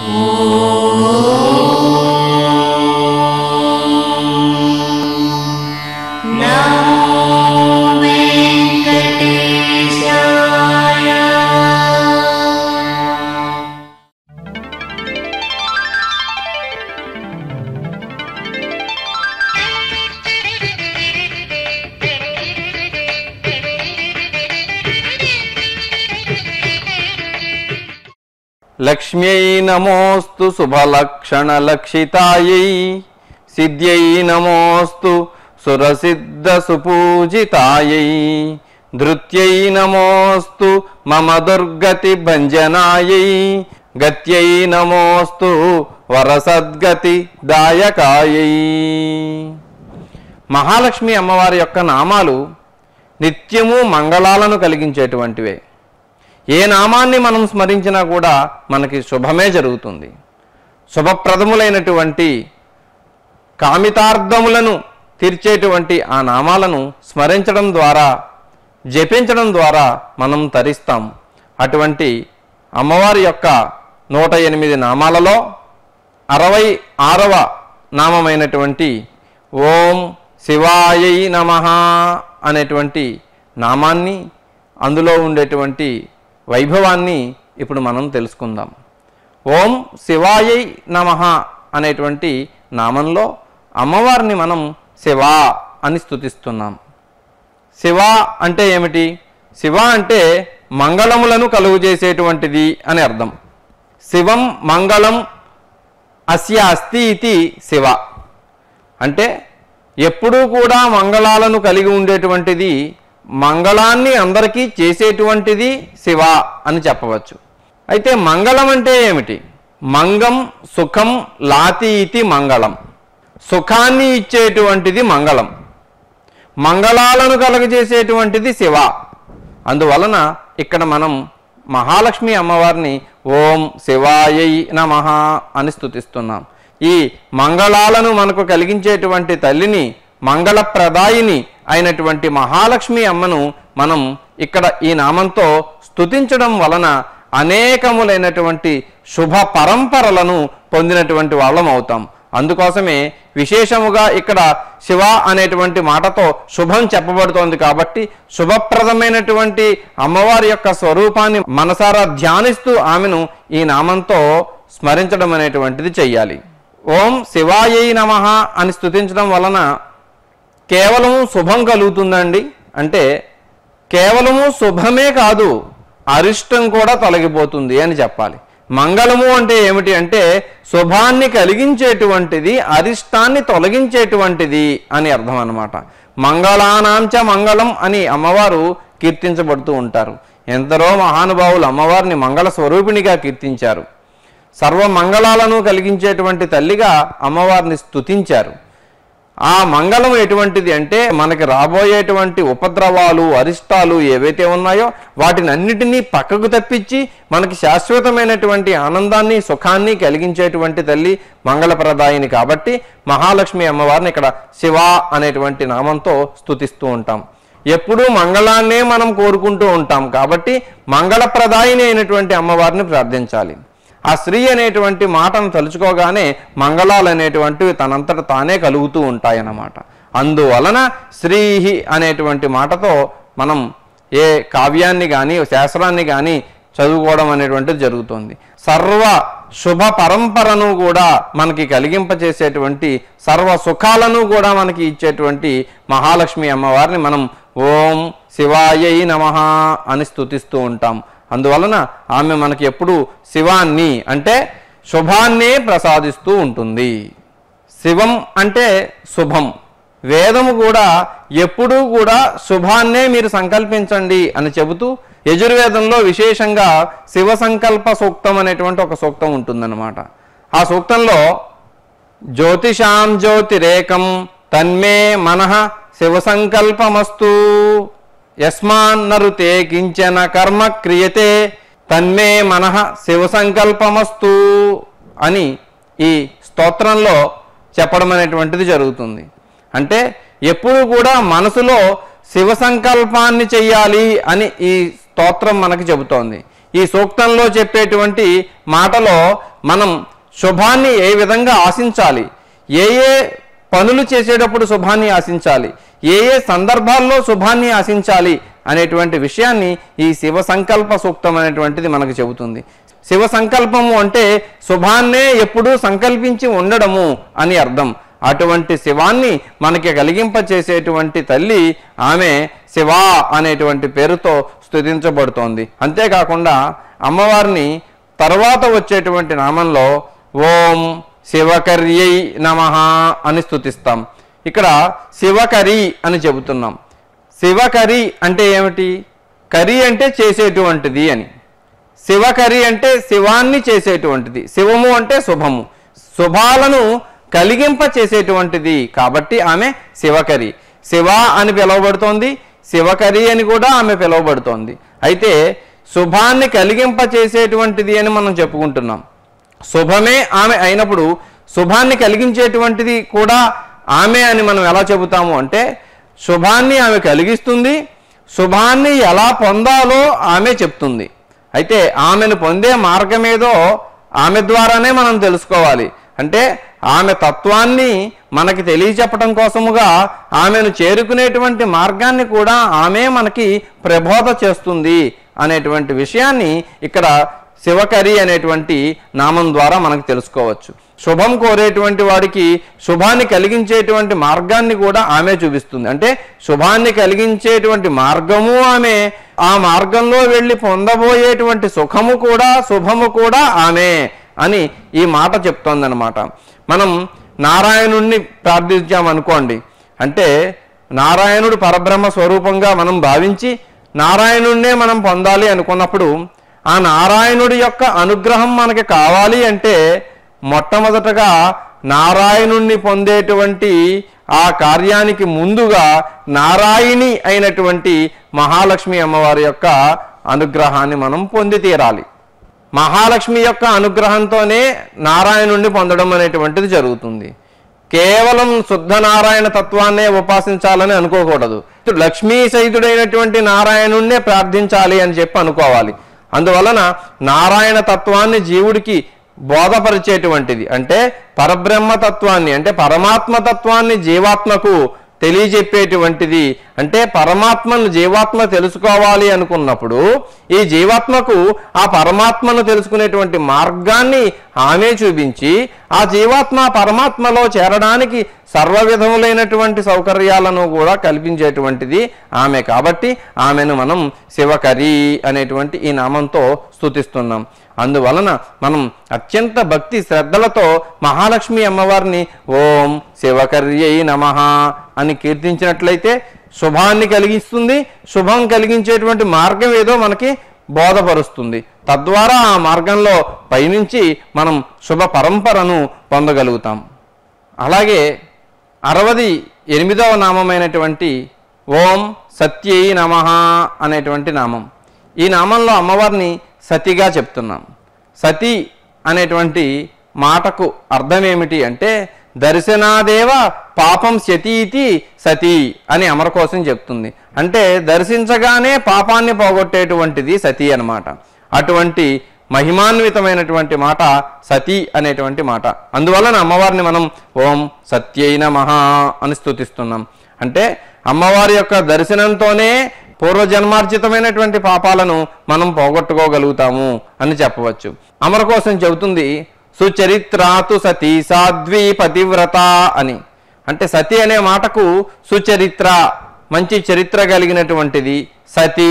లక్ష్మ్యై నమోస్తు శుభలక్షణలక్షితాయై సిద్ధ్యై నమోస్తు సురసిద్ధ సుపూజితాయై ధృత్యై నమోస్తు మమ దుర్గతి భంజనాయై గత్యై నమోస్తు వరసద్గతి దాయకాయై మహాలక్ష్మి అమ్మవారి యొక్క నామాలు నిత్యము మంగళాలను కలిగించేటువంటివే ఏ నామాన్ని మనం స్మరించినా కూడా మనకి శుభమే జరుగుతుంది శుభప్రదములైనటువంటి కామితార్థములను తీర్చేటువంటి ఆ నామాలను స్మరించడం ద్వారా జపించడం ద్వారా మనం తరిస్తాం అటువంటి అమ్మవారి యొక్క నూట ఎనిమిది నామాలలో అరవై ఆరవ నామమైనటువంటి ఓం శివాయై నమ అనేటువంటి నామాన్ని అందులో ఉండేటువంటి వైభవాన్ని ఇప్పుడు మనం తెలుసుకుందాం ఓం శివాయై నమ అనేటువంటి నామంలో అమ్మవారిని మనం శివా అని స్తుతిస్తున్నాం శివ అంటే ఏమిటి శివ అంటే మంగళములను కలుగు చేసేటువంటిది అని అర్థం శివం మంగళం అస్య అస్తి ఇది శివ అంటే ఎప్పుడూ కూడా మంగళాలను కలిగి ఉండేటువంటిది మంగళాన్ని అందరికీ చేసేటువంటిది శివ అని చెప్పవచ్చు అయితే మంగళం అంటే ఏమిటి మంగం సుఖం లాతి ఇతి మంగళం సుఖాన్ని ఇచ్చేటువంటిది మంగళం మంగళాలను కలగజేసేటువంటిది శివ అందువలన ఇక్కడ మనం మహాలక్ష్మి అమ్మవారిని ఓం శివాయై నమ అని స్తుతిస్తున్నాం ఈ మంగళాలను మనకు కలిగించేటువంటి తల్లిని మంగళప్రదాయిని అయినటువంటి మహాలక్ష్మి అమ్మను మనం ఇక్కడ ఈ నామంతో స్తుతించడం వలన అనేకములైనటువంటి శుభ పరంపరలను పొందినటువంటి వాళ్ళం అవుతాం అందుకోసమే విశేషముగా ఇక్కడ శివ అనేటువంటి మాటతో శుభం చెప్పబడుతోంది కాబట్టి శుభప్రదమైనటువంటి అమ్మవారి యొక్క స్వరూపాన్ని మనసారా ధ్యానిస్తూ ఆమెను ఈ నామంతో స్మరించడం అనేటువంటిది చెయ్యాలి ఓం శివాయై నమ అని స్తుతించడం వలన కేవలం శుభం కలుగుతుందండి అంటే కేవలము శుభమే కాదు అరిష్టం కూడా తొలగిపోతుంది అని చెప్పాలి మంగళము అంటే ఏమిటి అంటే శుభాన్ని కలిగించేటువంటిది అరిష్టాన్ని తొలగించేటువంటిది అని అర్థం అన్నమాట మంగళానాంచ మంగళం అని అమ్మవారు కీర్తించబడుతూ ఉంటారు ఎందరో మహానుభావులు అమ్మవారిని మంగళ స్వరూపిణిగా కీర్తించారు సర్వ మంగళాలను కలిగించేటువంటి తల్లిగా అమ్మవారిని స్తుతించారు ఆ మంగళం ఎటువంటిది అంటే మనకి రాబోయేటువంటి ఉపద్రవాలు అరిష్టాలు ఏవైతే ఉన్నాయో వాటిని అన్నిటినీ పక్కకు తప్పించి మనకి శాశ్వతమైనటువంటి ఆనందాన్ని సుఖాన్ని కలిగించేటువంటి తల్లి మంగళప్రదాయిని కాబట్టి మహాలక్ష్మి అమ్మవారిని ఇక్కడ శివ అనేటువంటి నామంతో స్తుతిస్తూ ఉంటాం ఎప్పుడూ మంగళాన్నే మనం కోరుకుంటూ ఉంటాం కాబట్టి మంగళప్రదాయిని అయినటువంటి అమ్మవారిని ప్రార్థించాలి ఆ స్త్రీ అనేటువంటి మాటను తలుచుకోగానే మంగళాలు అనేటువంటివి తనంతట తానే కలుగుతూ ఉంటాయన్నమాట అందువలన శ్రీహి అనేటువంటి మాటతో మనం ఏ కావ్యాన్ని కానీ శాస్త్రాన్ని కానీ చదువుకోవడం అనేటువంటిది జరుగుతుంది సర్వ శుభ పరంపరను కూడా మనకి కలిగింపచేసేటువంటి సర్వ సుఖాలను కూడా మనకి ఇచ్చేటువంటి మహాలక్ష్మి అమ్మవారిని మనం ఓం శివాయై నమ అని స్తుతిస్తూ ఉంటాం అందువలన ఆమె మనకి ఎప్పుడు శివాన్ని అంటే శుభాన్నే ప్రసాదిస్తూ ఉంటుంది శివం అంటే శుభం వేదము కూడా ఎప్పుడూ కూడా శుభాన్నే మీరు సంకల్పించండి అని చెబుతూ యజుర్వేదంలో విశేషంగా శివ సంకల్ప సూక్తం అనేటువంటి ఒక సూక్తం ఉంటుందన్నమాట ఆ సూక్తంలో జ్యోతిషాం జ్యోతిరేకం తన్మే మనః శివ సంకల్పమస్తు యస్మాన్నరుతే కించన కర్మ క్రియతే తన్మే మనః శివ సంకల్పమస్తు అని ఈ స్తోత్రంలో చెప్పడం అనేటువంటిది జరుగుతుంది అంటే ఎప్పుడు కూడా మనసులో శివ సంకల్పాన్ని చెయ్యాలి అని ఈ స్తోత్రం మనకి చెబుతోంది ఈ సూక్తంలో చెప్పేటువంటి మాటలో మనం శుభాన్ని ఏ విధంగా ఆశించాలి ఏ ఏ పనులు చేసేటప్పుడు శుభాన్ని ఆశించాలి ఏ ఏ సందర్భాల్లో శుభాన్ని ఆశించాలి అనేటువంటి విషయాన్ని ఈ శివ సంకల్ప సూక్తం అనేటువంటిది మనకు చెబుతుంది శివ సంకల్పము అంటే శుభాన్నే ఎప్పుడూ సంకల్పించి ఉండడము అని అర్థం అటువంటి శివాన్ని మనకి కలిగింప చేసేటువంటి తల్లి ఆమె శివా అనేటువంటి పేరుతో స్తుతించబడుతోంది అంతేకాకుండా అమ్మవారిని తర్వాత వచ్చేటువంటి నామంలో ఓం శివకర్యై నమ అని స్తుతిస్తాం ఇక్కడ శివకరి అని చెబుతున్నాం శివకరి అంటే ఏమిటి కరి అంటే చేసేటువంటిది అని శివకరి అంటే శివాన్ని చేసేటువంటిది శివము అంటే శుభము శుభాలను కలిగింప చేసేటువంటిది కాబట్టి ఆమె శివకరి శివ అని పిలువబడుతోంది శివకరి అని కూడా ఆమె పిలువబడుతోంది అయితే శుభాన్ని కలిగింప చేసేటువంటిది అని మనం చెప్పుకుంటున్నాం శుభమే ఆమె అయినప్పుడు శుభాన్ని కలిగించేటువంటిది కూడా ఆమె అని మనం ఎలా చెబుతాము అంటే శుభాన్ని ఆమె కలిగిస్తుంది శుభాన్ని ఎలా పొందాలో ఆమె చెప్తుంది అయితే ఆమెను పొందే మార్గమేదో ఆమె ద్వారానే మనం తెలుసుకోవాలి అంటే ఆమె తత్వాన్ని మనకి తెలియచెప్పటం కోసముగా ఆమెను చేరుకునేటువంటి మార్గాన్ని కూడా ఆమె మనకి ప్రబోధ చేస్తుంది అనేటువంటి విషయాన్ని ఇక్కడ శివకరి అనేటువంటి నామం ద్వారా మనకు తెలుసుకోవచ్చు శుభం కోరేటువంటి వాడికి శుభాన్ని కలిగించేటువంటి మార్గాన్ని కూడా ఆమె చూపిస్తుంది అంటే శుభాన్ని కలిగించేటువంటి మార్గము ఆమె ఆ మార్గంలో వెళ్ళి పొందబోయేటువంటి సుఖము కూడా శుభము కూడా ఆమె అని ఈ మాట చెప్తోందనమాట మనం నారాయణుణ్ణి ప్రార్థించామనుకోండి అంటే నారాయణుడు పరబ్రహ్మ స్వరూపంగా మనం భావించి నారాయణుణ్ణే మనం పొందాలి అనుకున్నప్పుడు ఆ నారాయణుడి యొక్క అనుగ్రహం మనకి కావాలి అంటే మొట్టమొదటగా నారాయణుణ్ణి పొందేటువంటి ఆ కార్యానికి ముందుగా నారాయణి అయినటువంటి మహాలక్ష్మి అమ్మవారి యొక్క అనుగ్రహాన్ని మనం పొంది తీరాలి మహాలక్ష్మి యొక్క అనుగ్రహంతోనే నారాయణుణ్ణి పొందడం అనేటువంటిది జరుగుతుంది కేవలం శుద్ధ నారాయణ తత్వాన్నే ఉపాసించాలని అనుకోకూడదు లక్ష్మీ సహితుడైనటువంటి నారాయణుణ్ణే ప్రార్థించాలి అని చెప్పి అనుకోవాలి అందువలన నారాయణ తత్వాన్ని జీవుడికి బోధపరిచేటువంటిది అంటే పరబ్రహ్మ తత్వాన్ని అంటే పరమాత్మ తత్వాన్ని జీవాత్మకు తెలియజెప్పేటువంటిది అంటే పరమాత్మను జీవాత్మ తెలుసుకోవాలి అనుకున్నప్పుడు ఈ జీవాత్మకు ఆ పరమాత్మను తెలుసుకునేటువంటి మార్గాన్ని ఆమె చూపించి ఆ జీవాత్మ పరమాత్మలో చేరడానికి సర్వ విధములైనటువంటి సౌకర్యాలను కూడా కల్పించేటువంటిది ఆమె కాబట్టి ఆమెను మనం శివకరి అనేటువంటి ఈ నామంతో స్తుతిస్తున్నాం అందువలన మనం అత్యంత భక్తి శ్రద్ధలతో మహాలక్ష్మి అమ్మవారిని ఓం శివకర్యై నమ అని కీర్తించినట్లయితే శుభాన్ని కలిగిస్తుంది శుభం కలిగించేటువంటి మార్గం ఏదో మనకి బోధపరుస్తుంది తద్వారా ఆ మార్గంలో పయనించి మనం శుభ పరంపరను పొందగలుగుతాం అలాగే అరవది ఎనిమిదవ నామమైనటువంటి ఓం సత్యై నమ అనేటువంటి నామం ఈ నామంలో అమ్మవారిని సతిగా చెప్తున్నాం సతి అనేటువంటి మాటకు అర్థం ఏమిటి అంటే దర్శనాదేవ పాపం శతీతి సతి అని అమర కోసం చెప్తుంది అంటే దర్శించగానే పాపాన్ని పోగొట్టేటువంటిది సతి అన్నమాట అటువంటి మహిమాన్వితమైనటువంటి మాట సతి అనేటువంటి మాట అందువలన అమ్మవారిని మనం ఓం సత్యై నమః అని స్తుతిస్తున్నాం అంటే అమ్మవారి యొక్క దర్శనంతోనే పూర్వజన్మార్జితమైనటువంటి పాపాలను మనం పోగొట్టుకోగలుగుతాము అని చెప్పవచ్చు అమర కోసం చెబుతుంది సుచరిత్రాతు సతీ సాధ్వి పతివ్రత అని అంటే సతి అనే మాటకు సుచరిత్ర మంచి చరిత్ర కలిగినటువంటిది సతి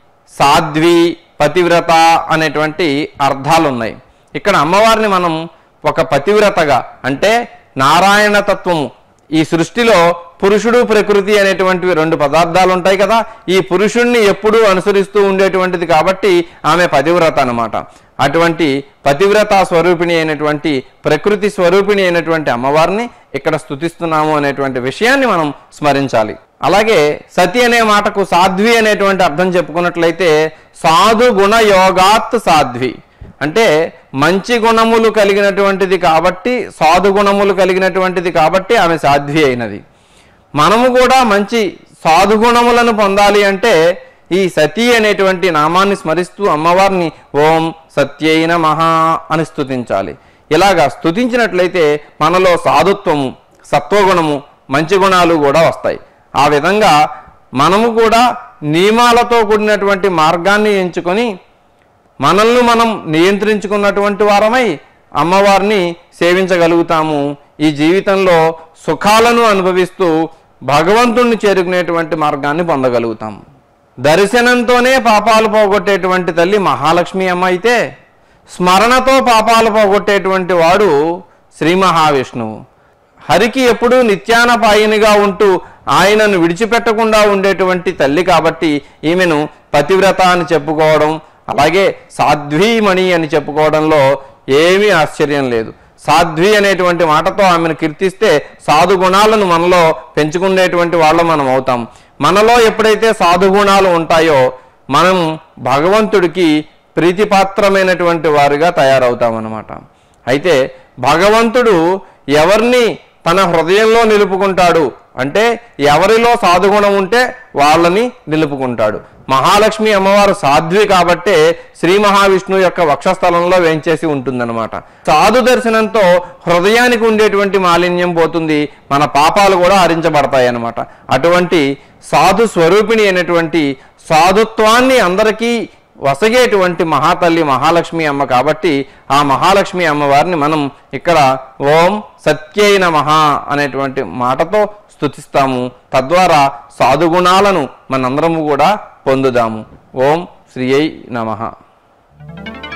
సాధ్వి పతివ్రత అనేటువంటి అర్థాలు ఉన్నాయి ఇక్కడ అమ్మవారిని మనం ఒక పతివ్రతగా అంటే నారాయణ తత్వము ఈ సృష్టిలో పురుషుడు ప్రకృతి అనేటువంటివి రెండు పదార్థాలు ఉంటాయి కదా ఈ పురుషుణ్ణి ఎప్పుడూ అనుసరిస్తూ ఉండేటువంటిది కాబట్టి ఆమె పతివ్రత అన్నమాట అటువంటి పతివ్రత స్వరూపిణి అయినటువంటి ప్రకృతి స్వరూపిణి అయినటువంటి అమ్మవారిని ఇక్కడ స్తుతిస్తున్నాము అనేటువంటి విషయాన్ని మనం స్మరించాలి అలాగే సతి అనే మాటకు సాధ్వి అనేటువంటి అర్థం చెప్పుకున్నట్లయితే సాధు గుణ యోగాత్ సాధ్వి అంటే మంచి గుణములు కలిగినటువంటిది కాబట్టి సాధు గుణములు కలిగినటువంటిది కాబట్టి ఆమె సాధ్వి అయినది మనము కూడా మంచి సాధు గుణములను పొందాలి అంటే ఈ సతీ అనేటువంటి నామాన్ని స్మరిస్తూ అమ్మవారిని ఓం సత్యై నమః అని స్తుతించాలి ఇలాగా స్తుతించినట్లయితే మనలో సాధుత్వము సత్వగుణము మంచి గుణాలు కూడా వస్తాయి ఆ విధంగా మనము కూడా నియమాలతో కూడినటువంటి మార్గాన్ని ఎంచుకొని మనల్ని మనం నియంత్రించుకున్నటువంటి వారమై అమ్మవారిని సేవించగలుగుతాము ఈ జీవితంలో సుఖాలను అనుభవిస్తూ భగవంతుణ్ణి చేరుకునేటువంటి మార్గాన్ని పొందగలుగుతాము దర్శనంతోనే పాపాలు పోగొట్టేటువంటి తల్లి మహాలక్ష్మి అమ్మ అయితే స్మరణతో పాపాలు పోగొట్టేటువంటి వాడు శ్రీ మహావిష్ణువు హరికి ఎప్పుడూ నిత్యానపాయినిగా ఉంటూ ఆయనను విడిచిపెట్టకుండా ఉండేటువంటి తల్లి కాబట్టి ఈమెను పతివ్రత అని చెప్పుకోవడం అలాగే సాధ్వీమణి అని చెప్పుకోవడంలో ఏమీ ఆశ్చర్యం లేదు సాధ్వి అనేటువంటి మాటతో ఆమెను కీర్తిస్తే సాధు గుణాలను మనలో పెంచుకునేటువంటి వాళ్ళం మనం అవుతాం మనలో ఎప్పుడైతే సాధు గుణాలు ఉంటాయో మనం భగవంతుడికి ప్రీతిపాత్రమైనటువంటి వారుగా తయారవుతామన్నమాట అయితే భగవంతుడు ఎవరిని తన హృదయంలో నిలుపుకుంటాడు అంటే ఎవరిలో సాధుగుణం ఉంటే వాళ్ళని నిలుపుకుంటాడు మహాలక్ష్మి అమ్మవారు సాధ్వి కాబట్టే శ్రీ మహావిష్ణువు యొక్క వక్షస్థలంలో వేంచేసి ఉంటుందన్నమాట సాధు దర్శనంతో హృదయానికి ఉండేటువంటి మాలిన్యం పోతుంది మన పాపాలు కూడా హరించబడతాయి అన్నమాట అటువంటి సాధు స్వరూపిణి అయినటువంటి సాధుత్వాన్ని అందరికీ వసగేటువంటి మహాతల్లి మహాలక్ష్మి అమ్మ కాబట్టి ఆ మహాలక్ష్మి అమ్మవారిని మనం ఇక్కడ ఓం సత్యై నమః అనేటువంటి మాటతో స్తుతిస్తాము తద్వారా సాధుగుణాలను మనందరము కూడా పొందుదాము ఓం శ్రీయై నమః